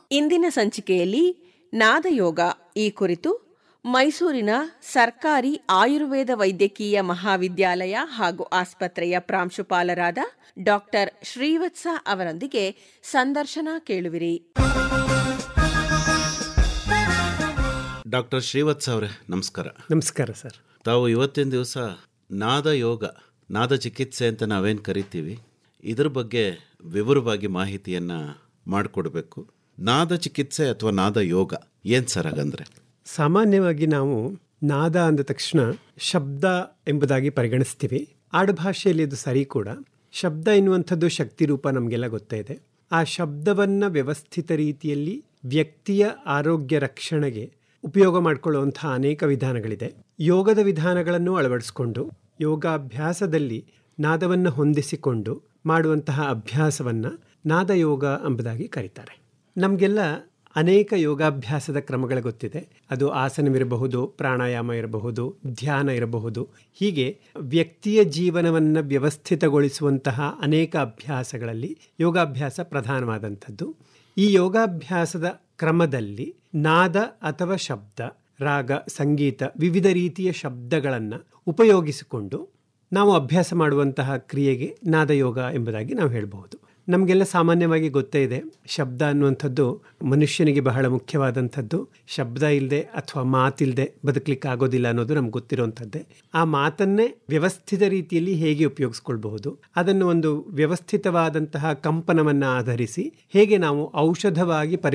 ಇಂದಿನ ಸಂಚಿಕೆಯಲ್ಲಿ ನಾದಯೋಗ ಈ ಕುರಿತು ಮೈಸೂರಿನ ಸರ್ಕಾರಿ ಆಯುರ್ವೇದ ವೈದ್ಯಕೀಯ ಮಹಾವಿದ್ಯಾಲಯ ಹಾಗೂ ಆಸ್ಪತ್ರೆಯ ಪ್ರಾಂಶುಪಾಲರಾದ ಡಾಕ್ಟರ್ ಶ್ರೀವತ್ಸ ಅವರೊಂದಿಗೆ ಸಂದರ್ಶನ ಕೇಳುವಿರಿ ಡಾಕ್ಟರ್ ಶ್ರೀವತ್ಸ ಅವರೇ ನಮಸ್ಕಾರ ನಮಸ್ಕಾರ ಸರ್ ತಾವು ಇವತ್ತಿನ ದಿವಸ ನಾದ ಯೋಗ ನಾದ ಚಿಕಿತ್ಸೆ ಅಂತ ನಾವೇನು ಕರಿತೀವಿ ಇದ್ರ ಬಗ್ಗೆ ವಿವರವಾಗಿ ಮಾಹಿತಿಯನ್ನು ಮಾಡಿಕೊಡ್ಬೇಕು ನಾದ ಚಿಕಿತ್ಸೆ ಅಥವಾ ನಾದ ಯೋಗ ಏನು ಸರ್ ಹಾಗಂದ್ರೆ ಸಾಮಾನ್ಯವಾಗಿ ನಾವು ನಾದ ಅಂದ ತಕ್ಷಣ ಶಬ್ದ ಎಂಬುದಾಗಿ ಪರಿಗಣಿಸ್ತೀವಿ ಆಡುಭಾಷೆಯಲ್ಲಿ ಇದು ಸರಿ ಕೂಡ ಶಬ್ದ ಎನ್ನುವಂಥದ್ದು ಶಕ್ತಿ ರೂಪ ನಮಗೆಲ್ಲ ಗೊತ್ತೇ ಇದೆ ಆ ಶಬ್ದವನ್ನ ವ್ಯವಸ್ಥಿತ ರೀತಿಯಲ್ಲಿ ವ್ಯಕ್ತಿಯ ಆರೋಗ್ಯ ರಕ್ಷಣೆಗೆ ಉಪಯೋಗ ಮಾಡಿಕೊಳ್ಳುವಂತಹ ಅನೇಕ ವಿಧಾನಗಳಿದೆ ಯೋಗದ ವಿಧಾನಗಳನ್ನು ಅಳವಡಿಸಿಕೊಂಡು ಯೋಗಾಭ್ಯಾಸದಲ್ಲಿ ನಾದವನ್ನು ಹೊಂದಿಸಿಕೊಂಡು ಮಾಡುವಂತಹ ಅಭ್ಯಾಸವನ್ನು ನಾದಯೋಗ ಎಂಬುದಾಗಿ ಕರೀತಾರೆ ನಮಗೆಲ್ಲ ಅನೇಕ ಯೋಗಾಭ್ಯಾಸದ ಕ್ರಮಗಳು ಗೊತ್ತಿದೆ ಅದು ಆಸನವಿರಬಹುದು ಪ್ರಾಣಾಯಾಮ ಇರಬಹುದು ಧ್ಯಾನ ಇರಬಹುದು ಹೀಗೆ ವ್ಯಕ್ತಿಯ ಜೀವನವನ್ನು ವ್ಯವಸ್ಥಿತಗೊಳಿಸುವಂತಹ ಅನೇಕ ಅಭ್ಯಾಸಗಳಲ್ಲಿ ಯೋಗಾಭ್ಯಾಸ ಪ್ರಧಾನವಾದಂಥದ್ದು ಈ ಯೋಗಾಭ್ಯಾಸದ ಕ್ರಮದಲ್ಲಿ ನಾದ ಅಥವಾ ಶಬ್ದ ರಾಗ ಸಂಗೀತ ವಿವಿಧ ರೀತಿಯ ಶಬ್ದಗಳನ್ನು ಉಪಯೋಗಿಸಿಕೊಂಡು ನಾವು ಅಭ್ಯಾಸ ಮಾಡುವಂತಹ ಕ್ರಿಯೆಗೆ ನಾದಯೋಗ ಎಂಬುದಾಗಿ ನಾವು ಹೇಳಬಹುದು ನಮಗೆಲ್ಲ ಸಾಮಾನ್ಯವಾಗಿ ಗೊತ್ತೇ ಇದೆ ಶಬ್ದ ಅನ್ನುವಂಥದ್ದು ಮನುಷ್ಯನಿಗೆ ಬಹಳ ಮುಖ್ಯವಾದಂಥದ್ದು ಶಬ್ದ ಇಲ್ಲದೆ ಅಥವಾ ಮಾತಿಲ್ಲದೆ ಬದುಕಲಿಕ್ಕೆ ಆಗೋದಿಲ್ಲ ಅನ್ನೋದು ನಮ್ಗೆ ಗೊತ್ತಿರುವಂಥದ್ದೇ ಆ ಮಾತನ್ನೇ ವ್ಯವಸ್ಥಿತ ರೀತಿಯಲ್ಲಿ ಹೇಗೆ ಉಪಯೋಗಿಸ್ಕೊಳ್ಬಹುದು ಅದನ್ನು ಒಂದು ವ್ಯವಸ್ಥಿತವಾದಂತಹ ಕಂಪನವನ್ನು ಆಧರಿಸಿ ಹೇಗೆ ನಾವು ಔಷಧವಾಗಿ ಪರಿ